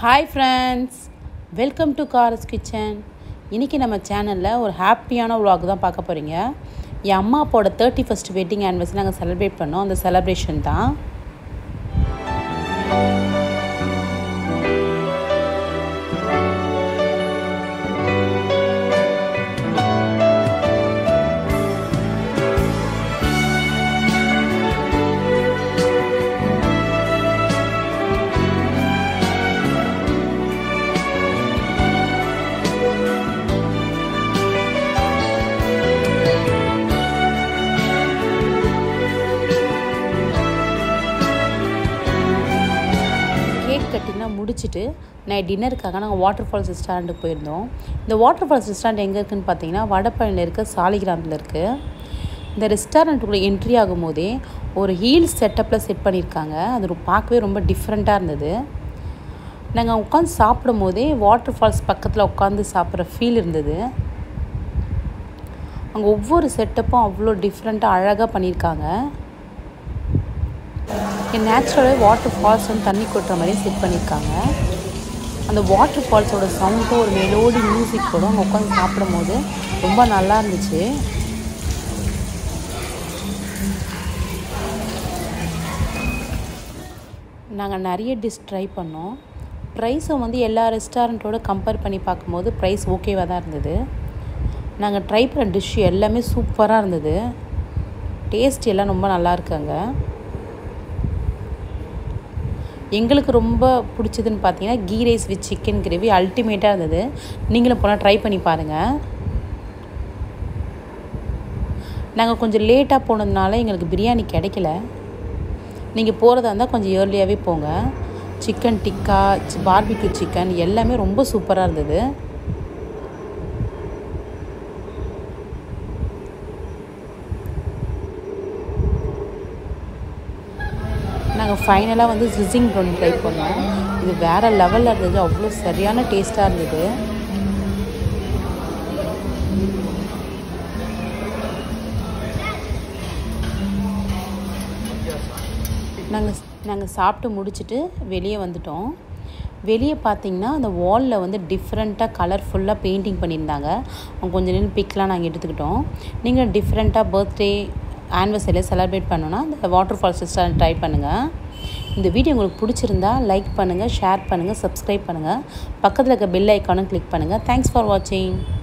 hi friends welcome to Kara's kitchen இன்றைக்கி நம்ம சேனலில் ஒரு ஹாப்பியான vlog தான் பார்க்க போகிறீங்க என் அம்மா அப்பாவோட தேர்ட்டி ஃபஸ்ட் வெட்டிங் ஆனிவர்சரி நாங்கள் செலிப்ரேட் பண்ணோம் அந்த செலிப்ரேஷன் தான் கேக் கட்டிங்லாம் முடிச்சுட்டு நைட் டின்னருக்காக நாங்கள் வாட்டர் ஃபால்ஸ் ரெஸ்டாரண்ட்டுக்கு போயிருந்தோம் இந்த வாட்டர் ஃபால்ஸ் ரெஸ்டாரண்ட் எங்கே இருக்குதுன்னு பார்த்தீங்கன்னா வடபழனியில் இருக்க சாலிகிராமத்தில் இருக்குது இந்த ரெஸ்டாரண்ட்டுக்குள்ளே என்ட்ரி ஆகும்போதே ஒரு ஹீல் செட்டப்பில் செட் பண்ணியிருக்காங்க அது ரொ- பார்க்கவே ரொம்ப டிஃப்ரெண்ட்டாக இருந்தது நாங்கள் உட்காந்து சாப்பிடும் போதே வாட்டர் ஃபால்ஸ் பக்கத்தில் உட்காந்து சாப்பிட்ற ஃபீல் இருந்தது அங்கே ஒவ்வொரு செட்டப்பும் அவ்வளோ டிஃப்ரெண்ட்டாக அழகாக பண்ணியிருக்காங்க நேச்சுரலாகவே வாட்டர் ஃபால்ஸ் வந்து தண்ணி கொட்டுற மாதிரி செட் பண்ணியிருக்காங்க அந்த வாட்டர் ஃபால்ஸோட சவுண்டும் ஒரு மெலோடி மியூசிக்கோட அங்கே உட்காந்து சாப்பிடும் போது ரொம்ப நல்லா இருந்துச்சு நாங்கள் நிறைய டிஷ் ட்ரை பண்ணோம் ப்ரைஸும் வந்து எல்லா ரெஸ்டாரண்ட்டோட கம்பேர் பண்ணி பார்க்கும்போது ப்ரைஸ் ஓகேவாக தான் இருந்தது நாங்கள் ட்ரை பண்ண டிஷ் எல்லாமே சூப்பராக இருந்தது டேஸ்ட் எல்லாம் ரொம்ப நல்லா இருக்காங்க எங்களுக்கு ரொம்ப பிடிச்சதுன்னு பார்த்தீங்கன்னா ghee rice with chicken gravy அல்டிமேட்டாக இருந்தது நீங்களும் போனால் ட்ரை பண்ணி பாருங்கள் நாங்கள் கொஞ்சம் லேட்டாக போனதுனால எங்களுக்கு பிரியாணி கிடைக்கல நீங்கள் போகிறதா இருந்தால் கொஞ்சம் ஏர்லியாகவே போங்க சிக்கன் டிக்கா பார்பிக்யூ சிக்கன் எல்லாமே ரொம்ப சூப்பராக இருந்தது நாங்கள் ஃபைனலாக வந்து ஸ்விஸிங் ப்ரௌனி ட்ரை பண்ணோம் இது வேறு லெவலில் இருந்தது அவ்வளோ சரியான டேஸ்ட்டாக இருந்தது நாங்கள் நாங்கள் சாப்பிட்டு முடிச்சுட்டு வெளியே வந்துட்டோம் வெளியே பார்த்தீங்கன்னா அந்த வாலில் வந்து டிஃப்ரெண்ட்டாக கலர்ஃபுல்லாக பெயிண்டிங் பண்ணியிருந்தாங்க அவங்க கொஞ்சம் நேரம் பிக்லாம் நாங்கள் எடுத்துக்கிட்டோம் நீங்கள் டிஃப்ரெண்ட்டாக பர்த்டே ஆனிவர்சரியில் செலிப்ரேட் பண்ணோன்னா இந்த வாட்டர் ஃபால்ஸ் ரெஸ்டாரண்ட் ட்ரை பண்ணுங்கள் இந்த வீடியோ உங்களுக்கு பிடிச்சிருந்தா லைக் பண்ணுங்கள் ஷேர் பண்ணுங்கள் சப்ஸ்கிரைப் பண்ணுங்கள் பக்கத்தில் இருக்க பெல் ஐக்கானும் கிளிக் பண்ணுங்கள் தேங்க்ஸ் ஃபார் வாட்சிங்